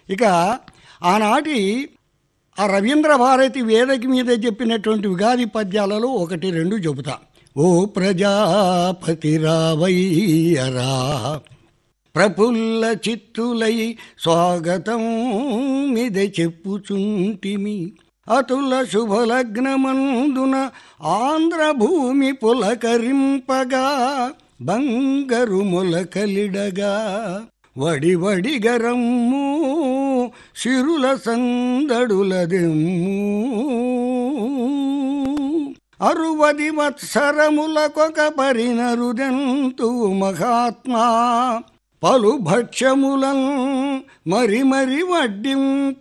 ఇక ఆనాటి ఆ రవీంద్ర భారతి వేదిక మీద చెప్పినటువంటి ఉగాది పద్యాలలో ఒకటి రెండు చెబుతా ఓ ప్రజాపతి రావయ్యరా ప్రఫుల్ల చిత్తులై స్వాగతం మిద చెప్పుచుంటిమి అతుల శుభలగ్నమందున ఆంధ్రభూమి పులకరింపగా బంగరు మొలకలిడగా వడి వడి గరమ్ము సిరుల సందడులదెమ్ము అరువది వత్సరములకొక పరినరుదెంతు మహాత్మా పలు భక్ష్యములం మరి మరి వడ్డిం